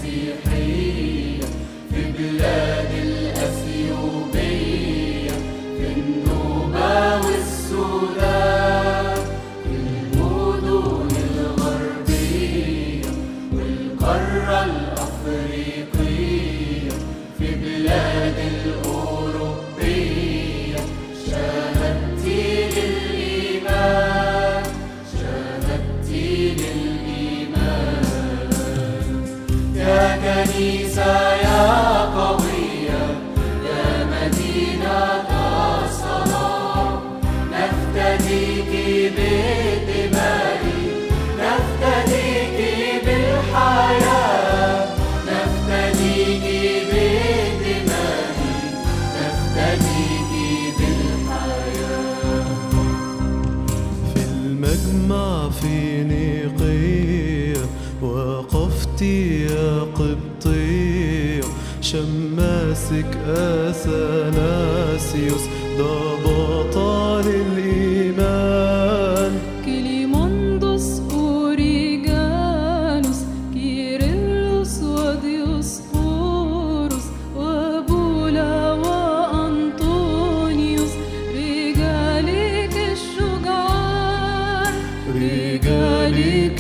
المسيحية في بلاد الأثيوبية في النوبة والسودان في المدن الغربية والقارة الأفريقية في بلاد الأوروبية شهدتي للإيمان شهدتي للإيمان يا كنيسة يا قوية يا مدينة الصلاة نفتديك بالدماء نفتديك بالحياة نفتديك بالدماء نفتديك بالحياة في المجمع في نيقية وقفت يا قبطية شماسك أثناسيوس ده بطل الإيمان كليموندوس أوريجانوس كيرلس وديوسقوروس وبولا وأنطونيوس رجالك الشجعان رجالك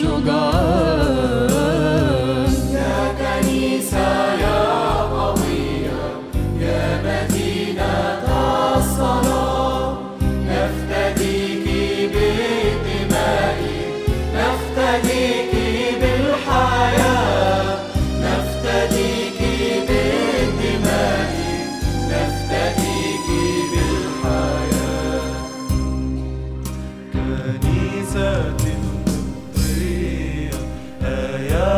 الشجعان يا كنيسة يا قوية يا مدينة الصلاة نفتديك بالدماء نفتديك بالحياة نفتديك بالدماء نفتديك بالحياة كنيسة قبطية يا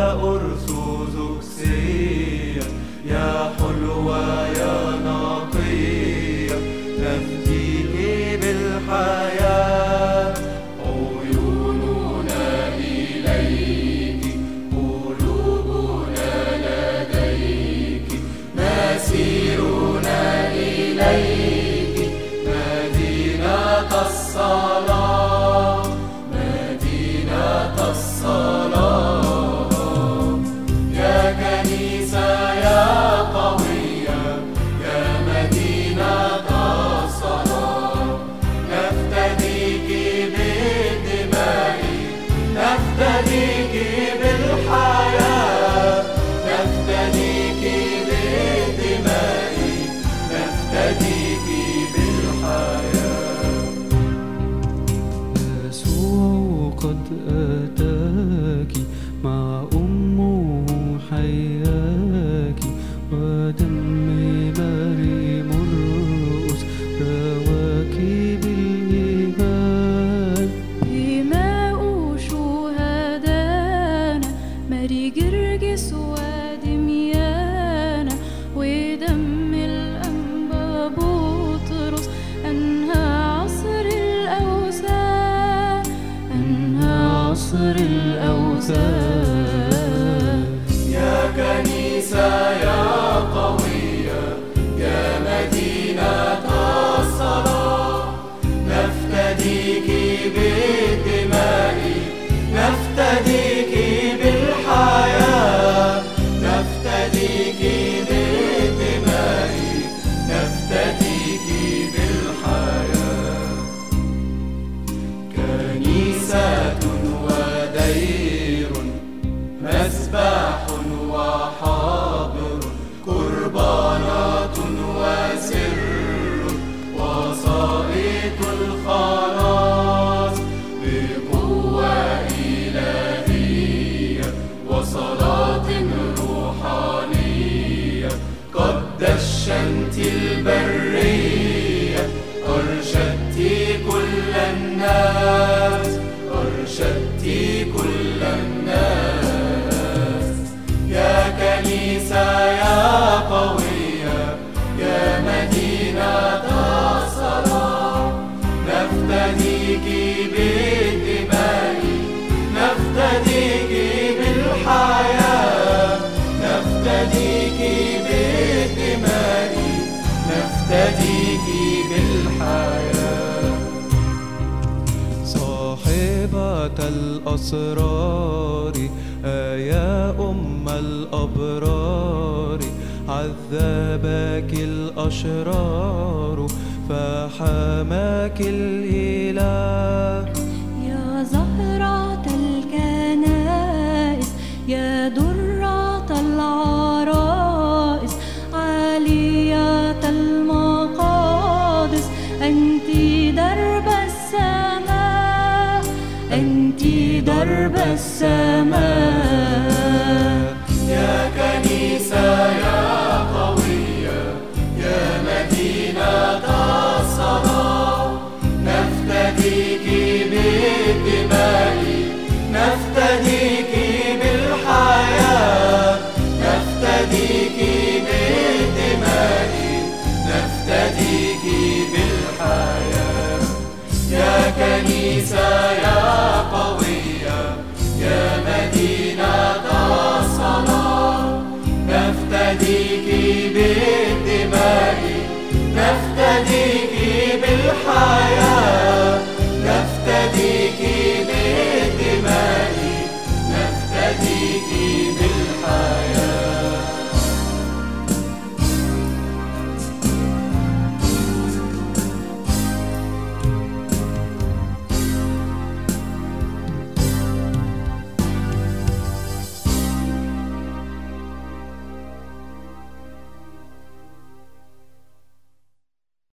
أرثوذكسية يا حلوة يا نقية نفديك بالحياة عيوننا إليك قلوبنا لديك مسيرنا إليك مدينة الصلاة مدينة الصلاة يا كنيسة يا قوية يا مدينة الصلاة نفتديك بالدماء نفتديك بالحياة نفتديك بالدماء نفتديك بالحياة يسوع قد أتاك مع أمه حياك ودم ماري مرقس رواك بالإيمان دماء شهدانا ماري جرجس ودميانا ودم الأنبا بطرس أنهى عصر الأوثان أنهى عصر الأوثان يا كنيسة يا قوية يا مدينة الصلاة نفتديك بالدماء نفتديك بالحياة نفتديك بالدماء نفتديك بالحياة كنيسة ودير مسبح وحاضر قربانات وسر وسائط الخلاص بقوة إلهية وصلاة روحانية قد دشنت البرية أرشدت كل الناس أرشدت كل الناس يا كنيسة يا قوية يا مدينة الصلاة نفتديك بالدماء نفتديك بالحياة نفتديك بالدماء نفتديك بالحياة صاحبة الأسرار يا أم الأسرار الأبرار عذبك الأشرار فحماك الإله يا زهرة الكنائس يا درة العرائس عالية المقادس أنت درب السماء أنت درب السماء